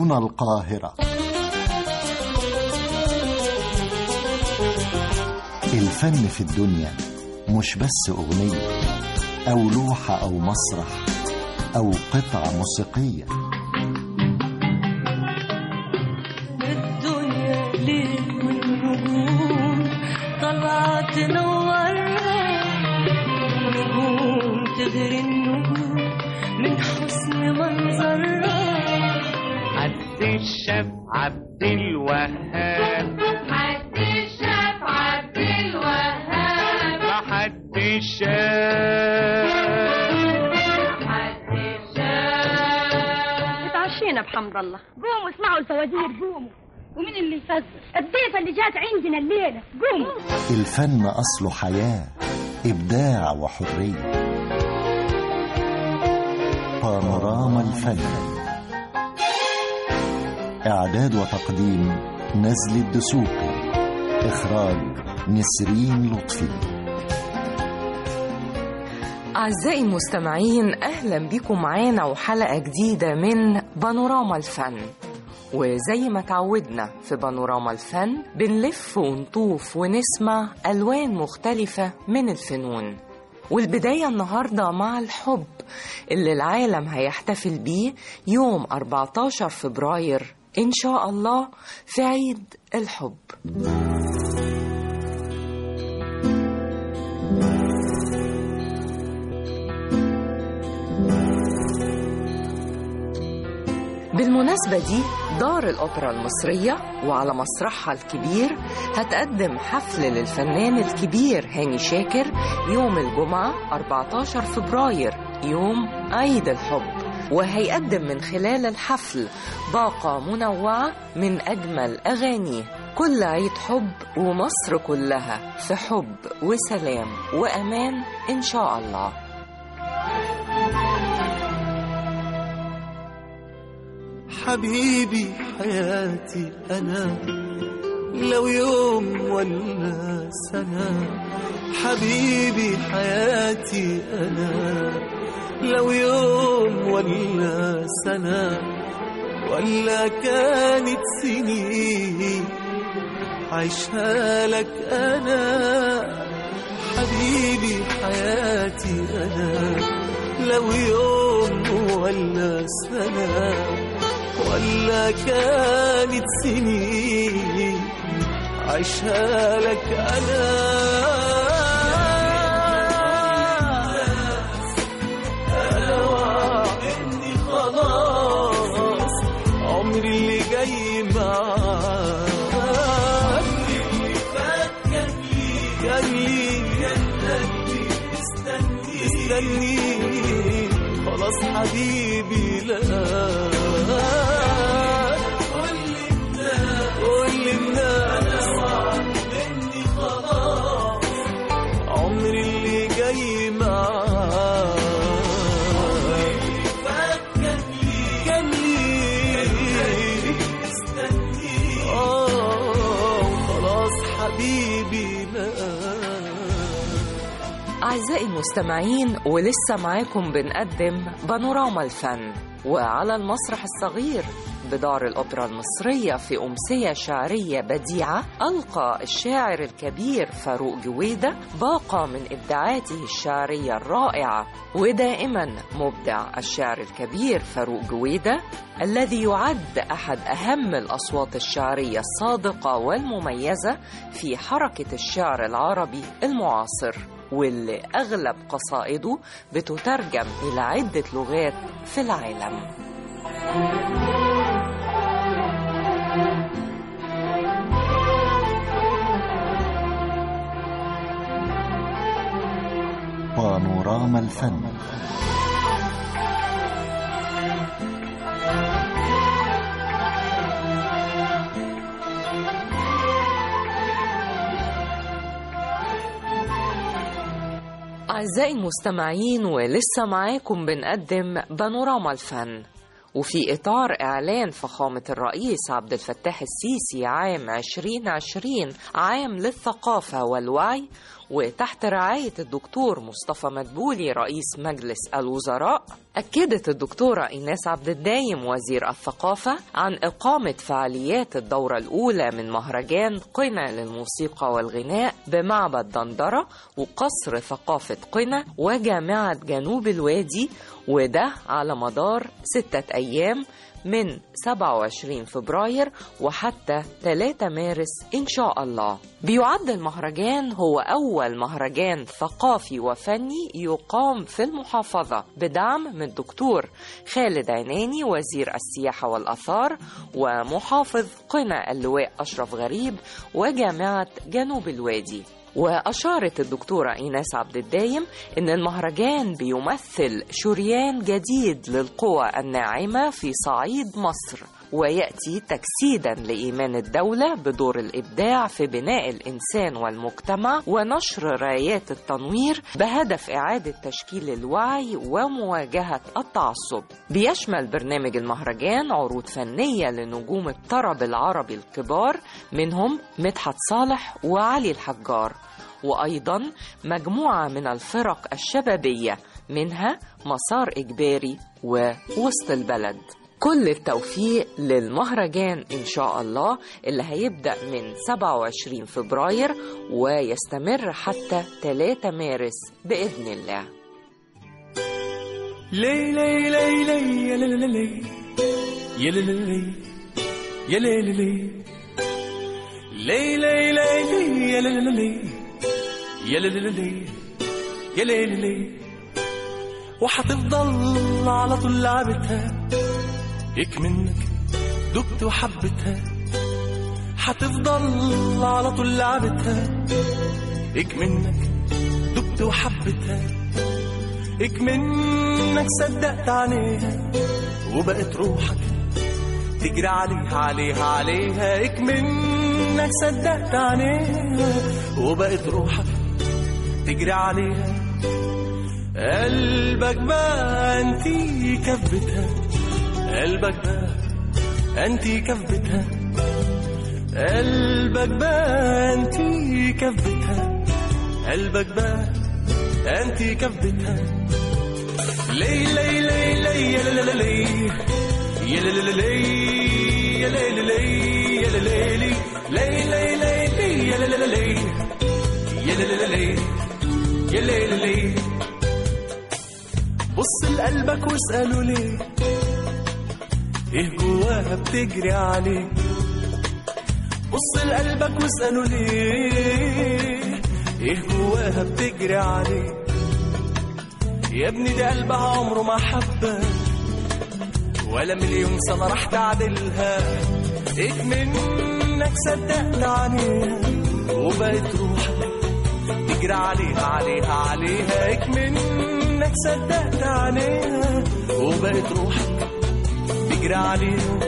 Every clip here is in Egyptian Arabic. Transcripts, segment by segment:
هنا القاهرة الفن في الدنيا مش بس أغنية أو لوحة أو مسرح أو قطعة موسيقية الدنيا ليل والنجوم طلعت تنورها نجوم تغري النجوم من حسن منظرها عبد الشاف عبد الوهاب حد شاف عبد الوهاب ما حد شاف حد شاف اتعشينا بحمد الله قوموا اسمعوا الفوازير قوموا ومين اللي يفزر الضيفة اللي جات عندنا الليلة قوموا الفن أصله حياة إبداع وحرية بانوراما الفن إعداد وتقديم نزل الدسوقي إخراج نسرين لطفي أعزائي المستمعين أهلا بكم معانا وحلقة جديدة من بانوراما الفن وزي ما تعودنا في بانوراما الفن بنلف ونطوف ونسمع ألوان مختلفة من الفنون والبداية النهاردة مع الحب اللي العالم هيحتفل بيه يوم 14 فبراير إن شاء الله في عيد الحب بالمناسبة دي دار الأوبرا المصرية وعلى مسرحها الكبير هتقدم حفل للفنان الكبير هاني شاكر يوم الجمعة 14 فبراير يوم عيد الحب وهيقدم من خلال الحفل باقة منوعة من أجمل أغانيه كل عيد حب ومصر كلها في حب وسلام وأمان إن شاء الله حبيبي حياتي أنا لو يوم ولا سنة حبيبي حياتي أنا لو يوم ولا سنة ولا كانت سنين عيشها لك أنا حبيبي حياتي أنا لو يوم ولا سنة ولا كانت سنين عيشها لك أنا أنا واعي إني خلاص عمري اللي جاي معاك اللي فات كان لي كان لي كان لي استني استني خلاص حبيبي لا كل الناس كل الناس مني خلاص عمري اللي جاي معاك كان لي كان لي استني اه خلاص حبيبي لا أعزائي المستمعين ولسه معاكم بنقدم بانوراما الفن وعلى المسرح الصغير بدار الأوبرا المصرية في أمسية شعرية بديعة ألقى الشاعر الكبير فاروق جويدة باقة من إبداعاته الشعرية الرائعة ودائما مبدع الشاعر الكبير فاروق جويدة الذي يعد أحد أهم الأصوات الشعرية الصادقة والمميزة في حركة الشعر العربي المعاصر واللي أغلب قصائده بتترجم إلى عدة لغات في العالم بانوراما الفن أعزائي المستمعين ولسه معاكم بنقدم بانوراما الفن وفي إطار إعلان فخامة الرئيس عبد الفتاح السيسي عام 2020 عام للثقافة والوعي وتحت رعاية الدكتور مصطفى مدبولي رئيس مجلس الوزراء أكدت الدكتورة إيناس عبد الدايم وزير الثقافة عن إقامة فعاليات الدورة الأولى من مهرجان قنا للموسيقى والغناء بمعبد دندرة وقصر ثقافة قنا وجامعة جنوب الوادي وده على مدار ستة أيام من 27 فبراير وحتى 3 مارس إن شاء الله بيعد المهرجان هو أول مهرجان ثقافي وفني يقام في المحافظة بدعم من الدكتور خالد عناني وزير السياحة والأثار ومحافظ قنا اللواء أشرف غريب وجامعة جنوب الوادي وأشارت الدكتورة إيناس عبد الدايم إن المهرجان بيمثل شريان جديد للقوى الناعمة في صعيد مصر ويأتي تجسيدا لإيمان الدولة بدور الإبداع في بناء الإنسان والمجتمع ونشر رايات التنوير بهدف إعادة تشكيل الوعي ومواجهة التعصب بيشمل برنامج المهرجان عروض فنية لنجوم الطرب العربي الكبار منهم مدحت صالح وعلي الحجار وأيضا مجموعة من الفرق الشبابية منها مسار إجباري ووسط البلد كل التوفيق للمهرجان إن شاء الله اللي هيبدأ من 27 فبراير ويستمر حتى 3 مارس بإذن الله لي لي لي لي يا لي لي لي يا لي لي لي يا لي لي لي لي لي لي لي يا لي لي لي يا لي لي لي يا لي لي لي وحتفضل على طول لعبتها هيك منك دقت وحبتها حتفضل على طول لعبتها هيك منك دقت وحبتها هيك منك صدقت عليها وبقت روحك تجري عليها عليها عليها هيك منك صدقت عليها وبقت روحك تجري عليها قلبك بقى انتي كبتها قلبك بقى انتي كبتها قلبك بقى انتي كبتها قلبك بقى انتي كبتها لي لي لي لي يا لا لا لي يا لا لا لي يا لي لا لي يا لا لي لي لي لي لي لي يا لا لا لي يا لا لا لي يا لي لا لي بص لقلبك واسأله ليه ايه جواها بتجري عليه بص لقلبك واسأله ليه ايه جواها بتجري عليه يا ابني ده قلبها عمره ما حبك ولا مليون سنة راح تعدلها ايه منك صدقت عليها وبقت روحك تجري عليها عليها عليها ايه منك صدقت عليها وبقت روحك تجري عليها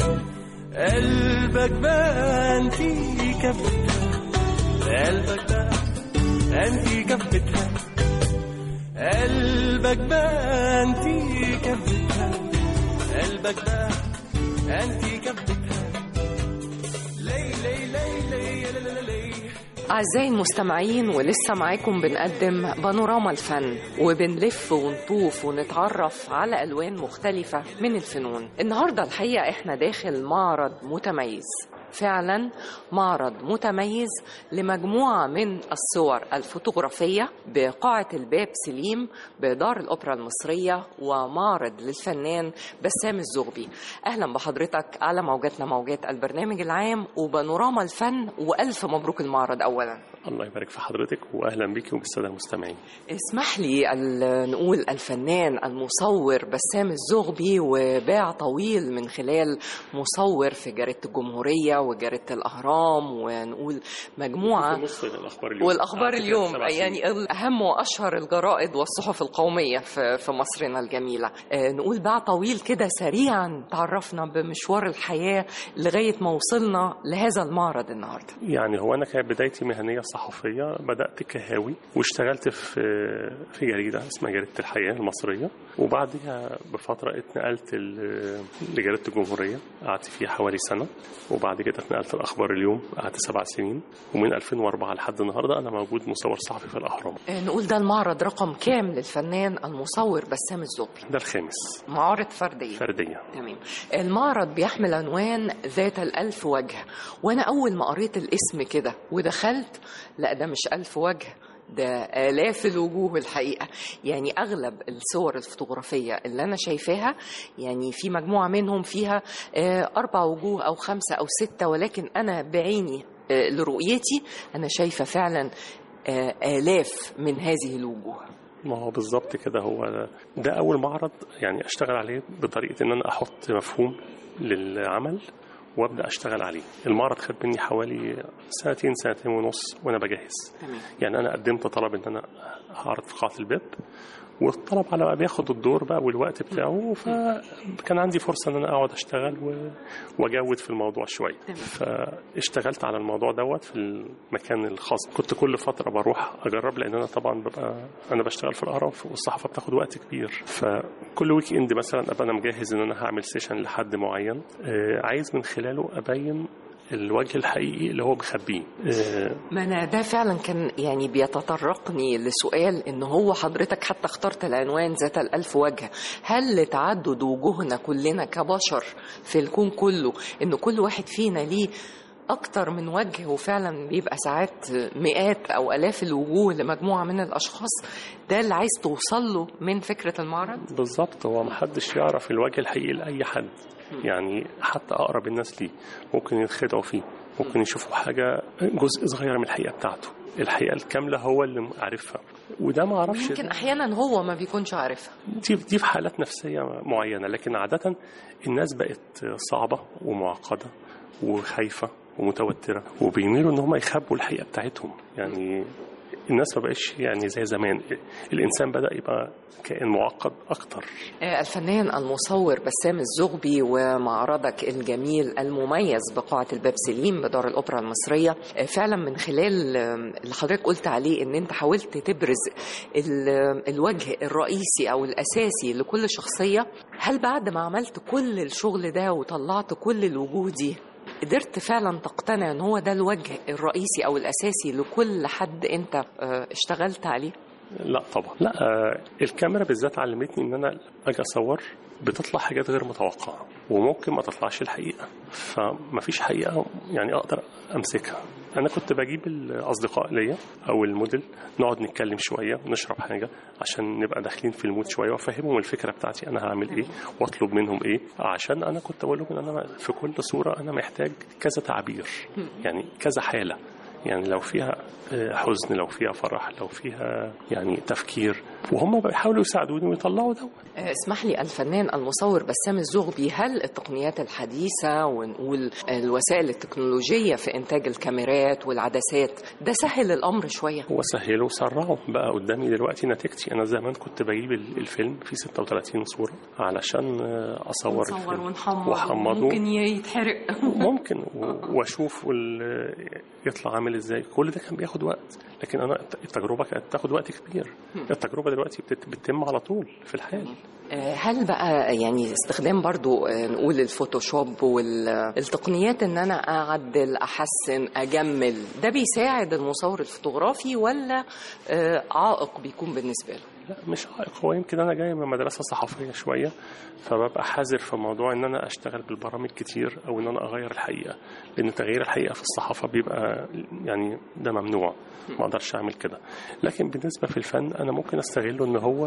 قلبك بقى انتي كبتها قلبك بقى انتي كبتها قلبك بقى انتي كبتها قلبك بقى انتي كبتها لي لي لي لي لي لي لي أعزائي المستمعين ولسه معاكم بنقدم بانوراما الفن وبنلف ونطوف ونتعرف على ألوان مختلفة من الفنون النهاردة الحقيقة إحنا داخل معرض متميز فعلا معرض متميز لمجموعة من الصور الفوتوغرافية بقاعة الباب سليم بدار الأوبرا المصرية ومعرض للفنان بسام الزغبي أهلا بحضرتك على موجاتنا موجات البرنامج العام وبانوراما الفن وألف مبروك المعرض أولا الله يبارك في حضرتك واهلا بك وبالساده المستمعين اسمح لي ال- نقول الفنان المصور بسام الزغبي وباع طويل من خلال مصور في جريدة الجمهورية وجريدة الأهرام ونقول مجموعة نص الاخبار اليوم والاخبار قعدت اليوم سبع سنين. يعني اهم واشهر الجرائد والصحف القوميه في في مصرنا الجميله آه، نقول بقى طويل كده سريعا تعرفنا بمشوار الحياه لغايه ما وصلنا لهذا المعرض النهارده يعني هو انا كانت بدايتي مهنيه صحفيه بدات كهاوي واشتغلت في في جريده اسمها جريده الحياه المصريه وبعدها بفتره اتنقلت ل- لجريده الجمهوريه قعدت فيها حوالي سنه وبعد كده اتنقلت لاخبار اليوم قعدت سبع سنين ومن 2004 لحد النهارده انا موجود مصور صحفي في الاهرام آه، نقول ده المعرض رقم كام للفنان المصور بسام الزغبي ده الخامس معارض فردية فرديه تمام المعرض بيحمل عنوان ذات الألف وجه وأنا أول ما قريت الاسم كده ودخلت لا ده مش ألف وجه ده آلاف الوجوه الحقيقة يعني أغلب الصور الفوتوغرافية اللي أنا شايفاها يعني في مجموعة منهم فيها آه، أربع وجوه أو خمسة أو ستة ولكن أنا بعيني آه، لرؤيتي أنا شايفة فعلا آه، آلاف من هذه الوجوه ما هو بالظبط كده هو ده اول معرض يعني اشتغل عليه بطريقه ان انا احط مفهوم للعمل وابدا اشتغل عليه المعرض خد مني حوالي سنتين سنتين ونص وانا بجهز تمام يعني انا قدمت طلب ان انا هعرض في قاعه الباب والطلب على ما بياخد الدور بقى والوقت بتاعه فكان عندي فرصه ان انا اقعد اشتغل و- واجود في الموضوع شويه فاشتغلت على الموضوع دوت في المكان الخاص كنت كل فتره بروح اجرب لان انا طبعا ببقى انا بشتغل في الاهرام والصحافه بتاخد وقت كبير فكل ويك اند مثلا ابقى انا مجهز ان انا هعمل سيشن لحد معين آه، عايز من خلاله ابين الوجه الحقيقي اللي هو مخبيه آه، ما انا ده فعلا كان يعني بيتطرقني لسؤال ان هو حضرتك حتى اخترت العنوان ذات الالف وجه هل لتعدد وجوهنا كلنا كبشر في الكون كله ان كل واحد فينا ليه اكتر من وجه وفعلا بيبقى ساعات مئات او الاف الوجوه لمجموعه من الاشخاص ده اللي عايز توصل له من فكره المعرض بالظبط هو محدش يعرف الوجه الحقيقي لأي حد يعني حتى أقرب الناس ليه ممكن يتخدعوا فيه ممكن يشوفوا حاجة جزء صغير من الحقيقة بتاعته الحقيقة الكاملة هو اللي عارفها وده ما اعرفش يمكن احيانا هو ما بيكونش عارفها دي دي في حالات نفسية معينة لكن عادة الناس بقت صعبة ومعقدة وخايفة ومتوترة وبيميلوا ان هم يخبوا الحقيقة بتاعتهم يعني الناس ما بقتش يعني زي زمان الانسان بدا يبقى كائن معقد اكتر آه، الفنان المصور بسام الزغبي ومعرضك الجميل المميز بقاعة الباب سليم بدار الأوبرا المصرية آه، فعلا من خلال آه، اللي حضرتك قلت عليه ان انت حاولت تبرز ال- الوجه الرئيسي او الاساسي لكل شخصية هل بعد ما عملت كل الشغل ده وطلعت كل الوجوه دي قدرت فعلا تقتنع ان هو ده الوجه الرئيسي او الاساسي لكل حد انت آه، اشتغلت عليه لا طبعا لا آه، الكاميرا بالذات علمتني ان انا اجي اصور بتطلع حاجات غير متوقعه وممكن ما تطلعش الحقيقه فما فيش حقيقه يعني اقدر امسكها انا كنت بجيب الاصدقاء ليا او الموديل نقعد نتكلم شويه نشرب حاجه عشان نبقى داخلين في المود شويه وافهمهم الفكره بتاعتي انا هعمل ايه واطلب منهم ايه عشان انا كنت بقول لهم ان انا في كل صوره انا محتاج كذا تعبير يعني كذا حاله يعني لو فيها آه، حزن لو فيها فرح لو فيها يعني تفكير وهم بيحاولوا يساعدوني ويطلعوا دوت آه، اسمح لي الفنان المصور بسام الزغبي هل التقنيات الحديثة ونقول الوسائل التكنولوجية في إنتاج الكاميرات والعدسات ده سهل الأمر شوية هو سهلوا وسرعوا بقى قدامي دلوقتي نتيجتي انا زمان كنت بجيب ال- الفيلم فيه 36 صوره علشان آه، اصور نصور الفيلم ونحمض وحمضه ممكن يتحرق ممكن و- واشوف وال- يطلع عامل ازاي كل ده كان بياخد وقت لكن انا التجربه كانت تاخد وقت كبير التجربه دلوقتي بت- بتتم على طول في الحال آه، هل بقى يعني استخدام برضو آه، نقول الفوتوشوب والتقنيات ان انا اعدل احسن اجمل ده بيساعد المصور الفوتوغرافي ولا آه، عائق بيكون بالنسبه له لا مش عائق هو يمكن انا جاي من مدرسه صحفيه شويه فببقى حذر في موضوع ان انا اشتغل بالبرامج كتير او ان انا اغير الحقيقه لان تغيير الحقيقه في الصحافه بيبقى يعني ده ممنوع ما اقدرش اعمل كده لكن بالنسبه في الفن انا ممكن استغله ان هو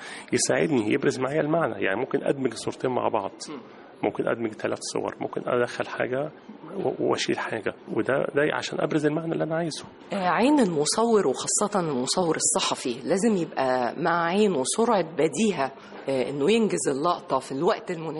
يساعدني يبرز معايا المعنى يعني ممكن ادمج صورتين مع بعض ممكن ادمج ثلاث صور ممكن ادخل حاجه و- واشيل حاجه وده ده عشان ابرز المعنى اللي انا عايزه آه، عين المصور وخاصة المصور الصحفي لازم يبقى مع عينه سرعة بديهة آه، انه ينجز اللقطة في الوقت المناسب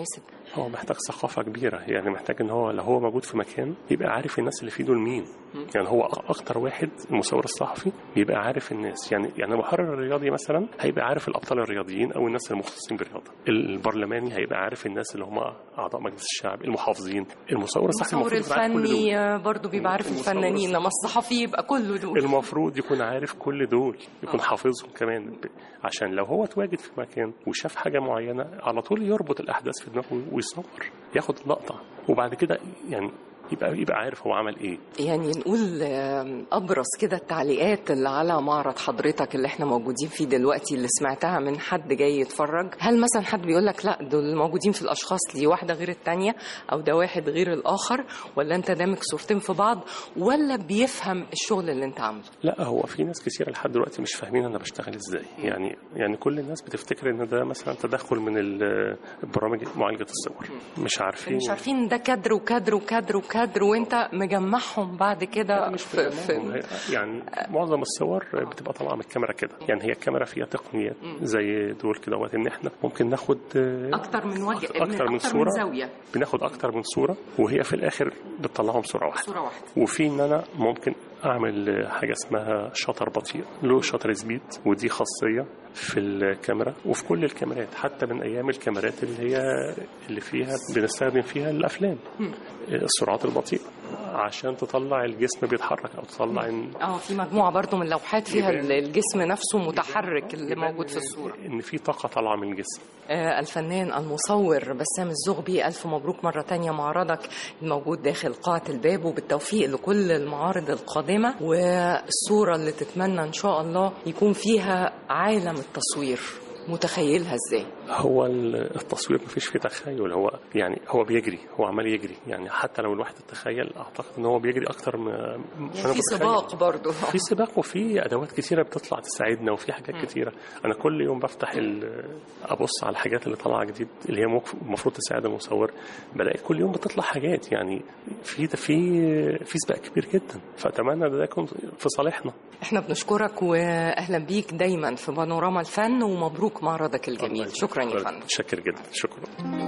هو محتاج ثقافة كبيرة يعني محتاج ان هو لو هو موجود في مكان يبقى عارف الناس اللي فيه دول مين يعني هو اكتر واحد المصور الصحفي بيبقى عارف الناس يعني يعني المحرر الرياضي مثلا هيبقى عارف الابطال الرياضيين او الناس المختصين بالرياضة البرلماني هيبقى عارف الناس اللي هم اعضاء مجلس الشعب المحافظين المصور الصحفي المصور المفروض يبقى عارف كل دول. الفني برضه بيبقى عارف المصور الفنانين لما الصحفي يبقى كله دول المفروض يكون عارف كل دول يكون حافظهم كمان ب- عشان لو هو اتواجد في مكان وشاف حاجة معينة على طول يربط الأحداث في دماغه ويصور ياخد اللقطة وبعد كده يعني يبقى يبقى عارف هو عمل ايه يعني نقول آم، ابرز كده التعليقات اللي على معرض حضرتك اللي احنا موجودين فيه دلوقتي اللي سمعتها من حد جاي يتفرج هل مثلا حد بيقول لك لا دول موجودين في الاشخاص دي واحده غير التانية او ده واحد غير الاخر ولا انت دامج صورتين في بعض ولا بيفهم الشغل اللي انت عامله لا هو في ناس كثيرة لحد دلوقتي مش فاهمين انا بشتغل ازاي يعني يعني كل الناس بتفتكر ان ده مثلا تدخل من ال- برامج معالجة الصور مش عارفين مش عارفين ده كادر وكادر وكادر وكادر وانت مجمعهم بعد كده مش في, في هي- يعني معظم الصور بتبقى طالعه من الكاميرا كده يعني هي الكاميرا فيها تقنيات زي دول كده وقت ان احنا ممكن ناخد آه، اكتر من وجه اكتر من اكتر من صوره زاويه بناخد اكتر من صوره وهي في الاخر بتطلعهم صوره واحده صوره واحده وفي ان انا ممكن اعمل حاجه اسمها شطر بطيء له شطر سبيد ودي خاصيه في الكاميرا وفي كل الكاميرات حتى من ايام الكاميرات اللي هي اللي فيها بنستخدم فيها الافلام السرعات البطيئه عشان تطلع الجسم بيتحرك او تطلع إن اه في مجموعه برضو من اللوحات فيها يبان- الجسم نفسه متحرك اللي يبان موجود في الصوره ان في طاقه طالعه من الجسم آه، الفنان المصور بسام الزغبي ألف مبروك مرة تانية معرضك الموجود داخل قاعة الباب وبالتوفيق لكل المعارض القادمة والصورة اللي تتمنى إن شاء الله يكون فيها عالم التصوير متخيلها ازاي هو ال- التصوير مفيش فيه تخيل هو يعني هو بيجري هو عمال يجري يعني حتى لو الواحد تخيل اعتقد ان هو بيجري اكتر ما ما أنا يعني في بتخيل. سباق برضو في سباق وفي ادوات كتيره بتطلع تساعدنا وفي حاجات كتيره انا كل يوم بفتح ال- ابص على الحاجات اللي طالعه جديد اللي هي مف- المفروض تساعد المصور بلاقي كل يوم بتطلع حاجات يعني في في في سباق كبير جدا فاتمنى ده يكون في صالحنا احنا بنشكرك واهلا بيك دايما في بانوراما الفن ومبروك معرضك الجميل شكرا يا فندم شكر جدا شكرا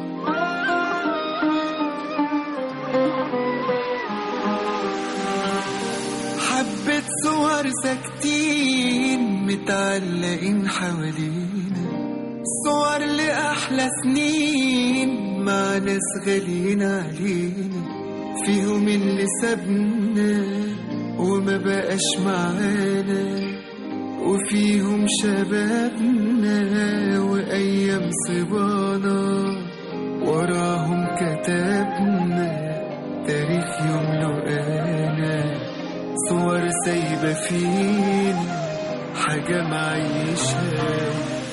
حبة صور ساكتين متعلقين حوالينا صور لأحلى سنين مع ناس غاليين علينا فيهم اللي سابنا وما بقاش معانا وفيهم شبابنا وأيام صبانا وراهم كتبنا تاريخ يملؤنا صور سايبة فينا حاجة معيشها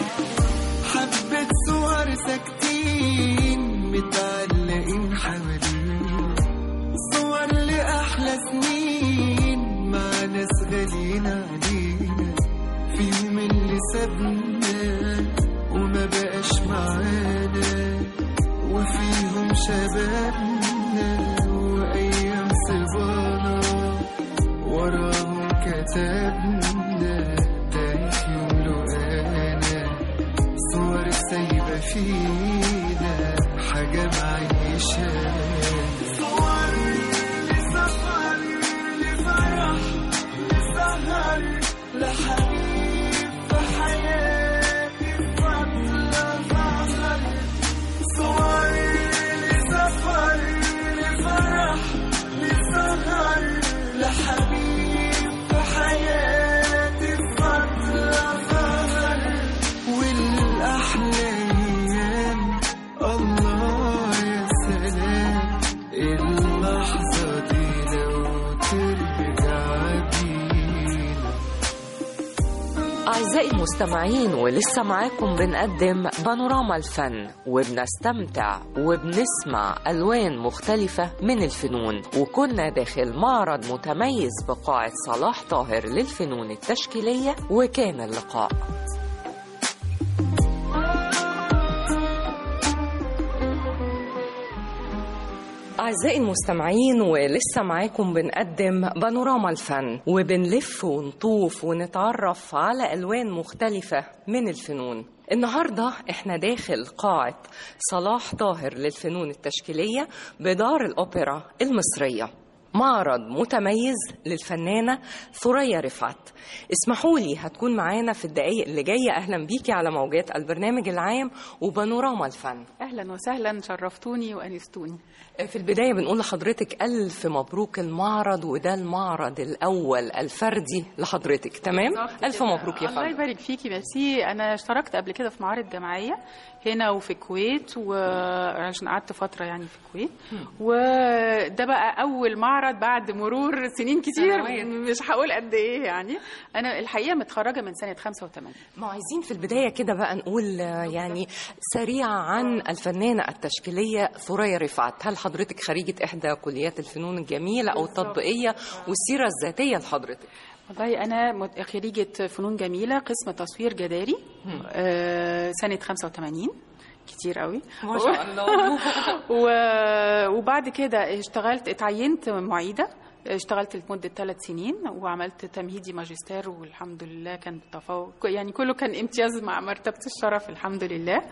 حبة صور ساكتين متعلقين حوالينا صور لأحلى سنين مع ناس غاليين علينا فيهم اللي سابنا وما بقاش معانا وفيهم شبابنا وأيام صبانا وراهم كتبنا تاريخ يملؤنا صور سايبة فينا حاجة معيشة صور لسفر لفرح لسهر لحبيب في حياتي فترة ظهر صور لسفر لفرح لسهر لحبيب في حياتي فترة ظهر والأحلى أيام الله يا سلام اللحظة دي لو ترجع بينا أعزائي المستمعين ولسه معاكم بنقدم بانوراما الفن وبنستمتع وبنسمع ألوان مختلفة من الفنون وكنا داخل معرض متميز بقاعة صلاح طاهر للفنون التشكيلية وكان اللقاء أعزائي المستمعين ولسه معاكم بنقدم بانوراما الفن وبنلف ونطوف ونتعرف على ألوان مختلفة من الفنون النهاردة احنا داخل قاعة صلاح طاهر للفنون التشكيلية بدار الأوبرا المصرية معرض متميز للفنانة ثريا رفعت اسمحوا لي هتكون معانا في الدقايق اللي جاية أهلا بيكي على موجات البرنامج العام وبانوراما الفن اهلا وسهلا شرفتوني وانستوني في البداية بنقول لحضرتك ألف مبروك المعرض وده المعرض الأول الفردي لحضرتك تمام؟ بالظبط ألف كده. مبروك يا الله فندم يبارك فيكي ميرسي انا اشتركت قبل كده في معارض جماعيه هنا وفي الكويت وعشان قعدت فتره يعني في الكويت وده بقى اول معرض بعد مرور سنين كتير سنوات. مش هقول قد ايه يعني انا الحقيقه متخرجه من سنه 85 ما عايزين في البداية كده بقى نقول آه، يعني سريعة عن الفنانة التشكيلية ثريا رفعت هل حضرتك خريجة إحدى كليات الفنون الجميلة أو التطبيقية والسيرة الذاتية لحضرتك والله انا مت- خريجه فنون جميله قسم تصوير جداري آه سنه 85 كتير قوي ما شاء الله و... وبعد كده اشتغلت اتعينت معيدة اشتغلت لمدة ثلاث سنين وعملت تمهيدي ماجستير والحمد لله كان تفوق يعني كله كان امتياز مع مرتبة الشرف الحمد لله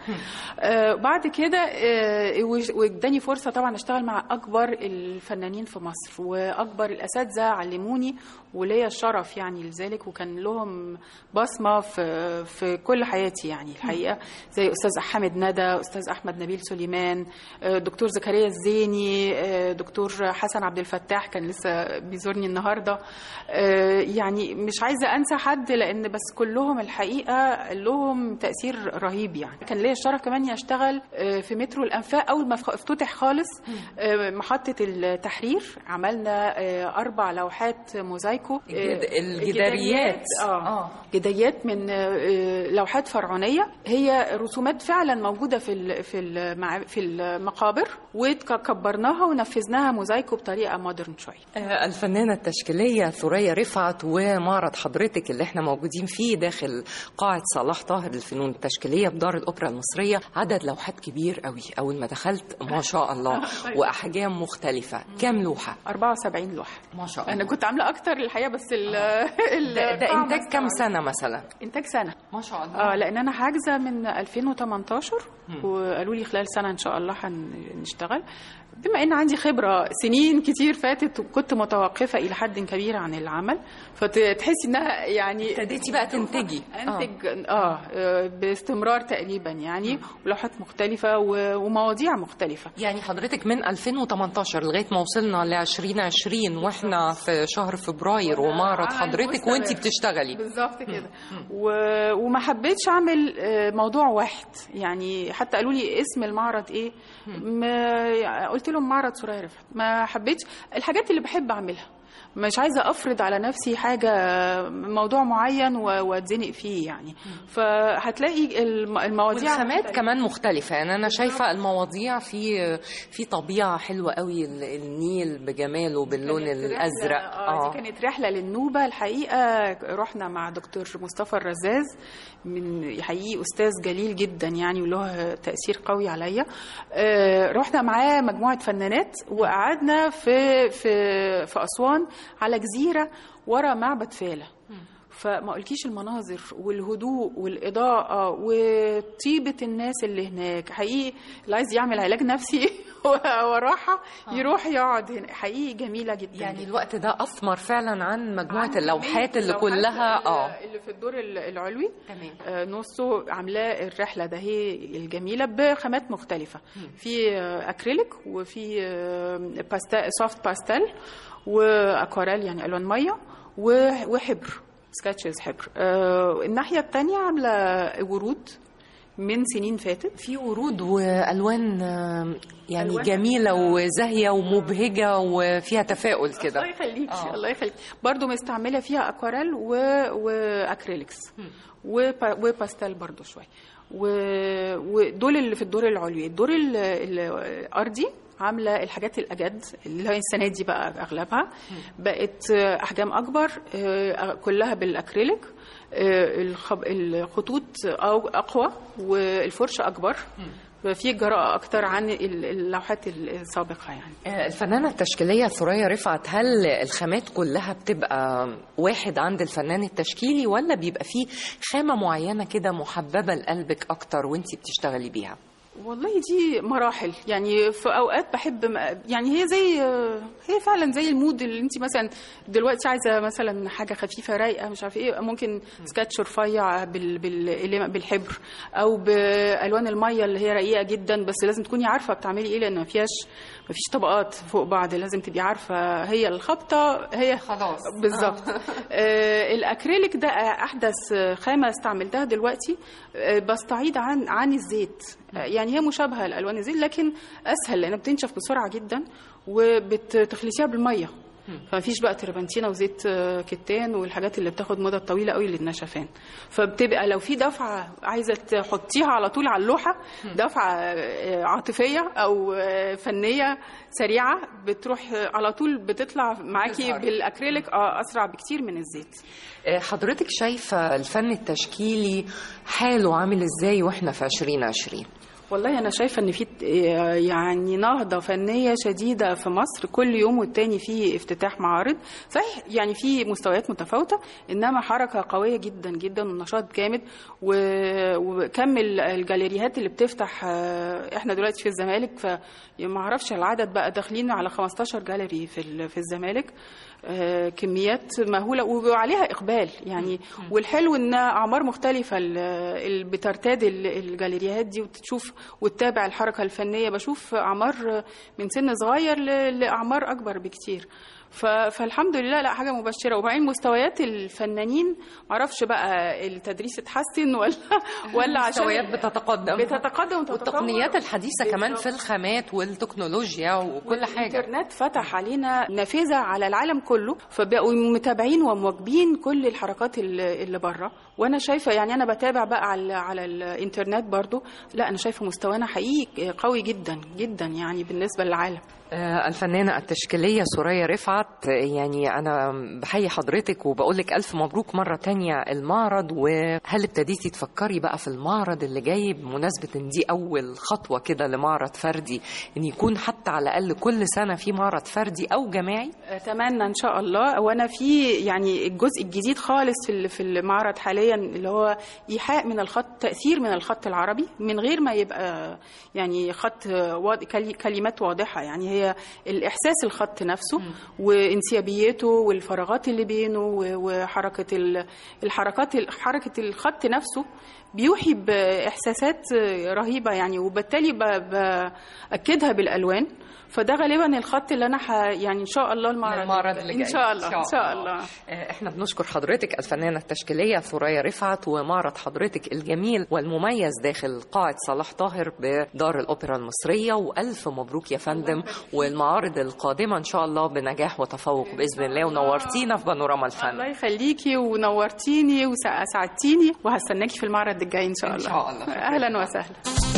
آه بعد كده آه وج- واداني فرصة طبعا اشتغل مع أكبر الفنانين في مصر وأكبر الأساتذة علموني وليا الشرف يعني لذلك وكان لهم بصمة في في كل حياتي يعني الحقيقة زي أستاذ حامد ندى أستاذ أحمد نبيل سليمان آه، دكتور زكريا الزيني آه، دكتور حسن عبد الفتاح كان لسه بيزورني النهاردة آه، يعني مش عايزة أنسى حد لأن بس كلهم الحقيقة لهم تأثير رهيب يعني كان ليا الشرف كمان إني أشتغل آه، في مترو الأنفاق أول ما افتتح خالص آه، محطة التحرير عملنا آه، أربع لوحات موزايكو آه، الجد- الجداريات. اه جداريات من آه، لوحات فرعونيه هي رسومات فعلا موجوده في ال- في المع- في المقابر وكبرناها ونفذناها موزايكو بطريقه مودرن شويه آه، الفنانة التشكيلية ثريا رفعت ومعرض حضرتك اللي احنا موجودين فيه داخل قاعة صلاح طاهر للفنون التشكيلية بدار الأوبرا المصرية عدد لوحات كبير قوي أول ما دخلت ما شاء الله وأحجام مختلفة كام لوحة 74 لوحه ما شاء الله انا كنت عامله اكتر الحقيقه بس ال ال- ده, ده القاعة إنتاج كام مستوعبة. سنة مثلا انتاج سنه ما شاء الله اه لان انا حاجزه من 2018 وقالوا لي خلال سنه ان شاء الله هنشتغل بما ان عندي خبره سنين كتير فاتت وكنت متوقفه الى حد كبير عن العمل فتحسي انها يعني ابتديتي بقى تنتجي انتج اه, آه باستمرار تقريبا يعني ولوحات مختلفه و- ومواضيع مختلفه يعني حضرتك من 2018 لغايه ما وصلنا ل 2020 واحنا في شهر فبراير ومعرض عمل حضرتك مستمر. وانتي بتشتغلي بالظبط كده و... وما حبيتش اعمل آه، موضوع واحد يعني حتى قالوا لي اسم المعرض ايه ما... قلت لهم معرض سرايا رفعت ما حبيتش الحاجات اللي بحب اعملها مش عايزه افرض على نفسي حاجه موضوع معين و- واتزنق فيه يعني فهتلاقي الم- المواضيع والخامات مختلفة. كمان مختلفة يعني أنا شايفة المواضيع في في طبيعة حلوة قوي ال- النيل بجماله باللون كانت رحلة- الأزرق اه دي كانت رحله للنوبه الحقيقه رحنا مع دكتور مصطفى الرزاز من حقيقي استاذ جليل جدا يعني وله تاثير قوي عليا آه، رحنا معاه مجموعه فنانات وقعدنا في في في اسوان على جزيره ورا معبد فاله فما اقولكيش المناظر والهدوء والاضاءه وطيبه الناس اللي هناك حقيقي اللي عايز يعمل علاج نفسي وراحه يروح يقعد هنا حقيقي جميله جدا يعني الوقت ده أثمر فعلا عن مجموعة عن اللوحات اللي اللوحات كلها اه اللي في الدور ال- العلوي تمام آه، نصه عاملاه الرحله ده هي الجميله بخامات مختلفه في آه، اكريليك وفي آه، باستا سوفت باستيل واكواريل يعني الوان ميه و- وحبر سكتشز حبر آه، الناحيه الثانيه عامله ورود من سنين فاتت في ورود والوان آه، يعني ألوان جميله وزاهيه ومبهجه وفيها تفاؤل كده الله يخليك آه. الله يخليك برضو مستعمله فيها اكواريل و... واكريليكس وبا... وباستيل برضو شويه و... ودول اللي في الدور العلوي الدور ال... الارضي عامله الحاجات الاجد اللي هي السنه دي بقى اغلبها بقت احجام اكبر آه، كلها بالاكريليك آه، الخب... الخطوط أو اقوى والفرشه اكبر في جراءه اكتر عن ال- اللوحات السابقه يعني آه، الفنانة التشكيلية ثريا رفعت هل الخامات كلها بتبقى واحد عند الفنان التشكيلي ولا بيبقى فيه خامة معينة كده محببة لقلبك أكتر وانتي بتشتغلي بيها؟ والله دي مراحل يعني في اوقات بحب م- يعني هي زي هي فعلا زي المود اللي انت مثلا دلوقتي عايزه مثلا حاجه خفيفه رايقه مش عارفه ايه ممكن سكتش رفيع بال بال بالحبر او بالوان الميه اللي هي رقيقه جدا بس لازم تكوني عارفه بتعملي ايه لان ما فيهاش ما فيش طبقات فوق بعض لازم تبقي عارفه هي الخبطه هي خلاص بالظبط آه الاكريليك ده احدث خامه استعملتها دلوقتي آه بستعيد عن عن الزيت آه يعني هي مشابهه لالوان الزيت لكن اسهل لانها بتنشف بسرعه جدا وبتخلصيها بالميه فما فيش بقى تربنتينه وزيت آه، كتان والحاجات اللي بتاخد مده طويله قوي للنشفان فبتبقى لو في دفعه عايزه تحطيها على طول على اللوحه دفعه آه، عاطفيه او آه، فنيه سريعه بتروح آه، على طول بتطلع معاكي بتظهر. بالاكريليك اه اسرع بكتير من الزيت آه، حضرتك شايفة الفن التشكيلي حاله عامل ازاي واحنا في 2020 والله انا شايفه ان في آه، يعني نهضه فنيه شديده في مصر كل يوم والتاني في افتتاح معارض صحيح يعني في مستويات متفاوته انما حركه قويه جدا جدا ونشاط جامد و- وكم ال- الجاليريات اللي بتفتح آه، احنا دلوقتي في الزمالك فما اعرفش العدد بقى داخلين على 15 جاليري في ال- في الزمالك آه، كميات مهوله وعليها اقبال يعني والحلو ان اعمار مختلفه ال- ال- بترتاد ال- الجاليريات دي وتشوف وتتابع الحركه الفنيه بشوف اعمار من سن صغير ل- لاعمار اكبر بكتير ف- فالحمد لله لا حاجه مبشره وبعدين مستويات الفنانين معرفش بقى التدريس اتحسن ولا ولا عشان المستويات بتتقدم بتتقدم وتتطور. والتقنيات الحديثة كمان في بالظبط. الخامات والتكنولوجيا وكل حاجة الانترنت فتح علينا نافذه على العالم كله فبقوا متابعين ومواكبين كل الحركات اللي اللي بره وانا شايفه يعني انا بتابع بقى على على الانترنت برضو لا انا شايفه مستوانا حقيقي قوي جدا جدا يعني بالنسبه للعالم آه، الفنانة التشكيلية سوريا رفعت آه، يعني أنا بحيي حضرتك وبقول لك ألف مبروك مرة تانية المعرض وهل ابتديتي تفكري بقى في المعرض اللي جاي بمناسبة إن دي أول خطوة كده لمعرض فردي إن يكون حتى على الأقل كل سنة في معرض فردي أو جماعي اتمنى ان شاء الله وانا في يعني الجزء الجديد خالص في ال- في المعرض حاليا اللي هو ايحاء من الخط تاثير من الخط العربي من غير ما يبقى يعني خط واض- كلي- كلمات واضحه يعني هي الاحساس الخط نفسه وانسيابيته والفراغات اللي بينه و- وحركه ال- الحركات حركه الخط نفسه بيوحي باحساسات رهيبه يعني وبالتالي ب- باكدها بالالوان فده غالبا الخط اللي انا ح... يعني ان شاء الله المعرض المعرض اللي جاي ان شاء الله ان شاء الله آه، احنا بنشكر حضرتك الفنانة التشكيلية ثريا رفعت ومعرض حضرتك الجميل والمميز داخل قاعة صلاح طاهر بدار الأوبرا المصرية وألف مبروك يا فندم والمعارض القادمة إن شاء الله بنجاح وتفوق بإذن الله ونورتينا في بانوراما الفن الله يخليكي ونورتيني وساعدتيني وهستناكي في المعرض الجاي ان شاء إن الله شاء الله. شكراً. اهلا وسهلا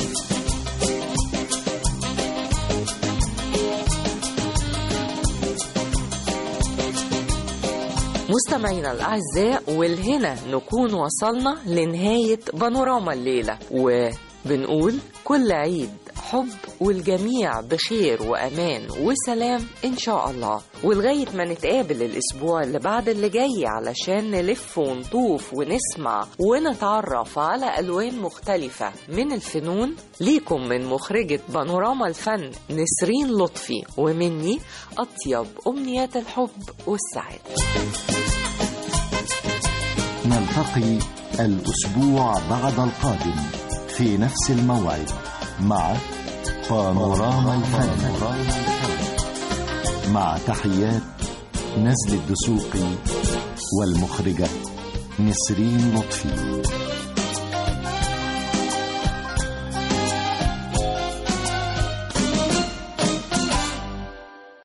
مستمعينا الأعزاء والهنا نكون وصلنا لنهاية بانوراما الليلة وبنقول كل عيد حب والجميع بخير وأمان وسلام إن شاء الله ولغاية ما نتقابل الأسبوع اللي بعد اللي جاي علشان نلف ونطوف ونسمع ونتعرف على ألوان مختلفة من الفنون ليكم من مخرجة بانوراما الفن نسرين لطفي ومني أطيب أمنيات الحب والسعادة نلتقي الأسبوع بعد القادم في نفس الموعد مع بانوراما الفن مع تحيات نزل الدسوقي والمخرجة نسرين لطفي